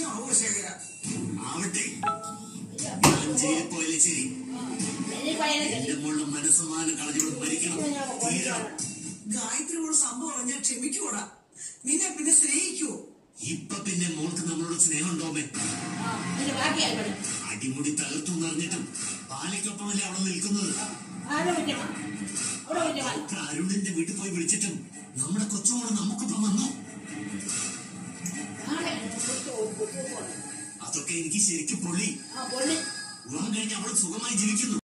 സത്യമാവോ ശേഖര ആവട്ടെ ഞാൻ ജയിലിൽ പോയാലേ ശരി ഇനി പയ്യനെ എന്റെ മോളുടെ മനസ്സമാനം കളഞ്ഞോട് മരിക്കണം തീരണം ഗായത്രിയോട് സംഭവം അറിഞ്ഞാൽ ക്ഷമിക്കൂടാ നിന്നെ പിന്നെ സ്നേഹിക്കുവോ ഇപ്പൊ പിന്നെ മോൾക്ക് നമ്മളോട് സ്നേഹം ഉണ്ടോമേ ആ, ഇതിന്റെ ബാക്കിയായി പറയും അടിമുടി തകർത്തു എന്നറിഞ്ഞിട്ടും പാലിക്കൊപ്പമല്ലേ അവിടെ നിൽക്കുന്നത് ആരോ കുറ്റമാ അവിടെ കുറ്റമാ ഡോക്ടർ അരുണിന്റെ വീട്ടിൽ പോയി വിളിച്ചിട്ടും നമ്മുടെ കൊച്ചുമോള് നമുക്കൊപ്പം വന്നു നാളെ കുറ്റു കുറ്റു പോണം അതൊക്കെ എനിക്ക് ശരിക്കും പൊള്ളി ആ പൊള്ളി വിവാഹം കഴിഞ്ഞ് അവൾ സുഖമായി ജീവിക്കുന്നു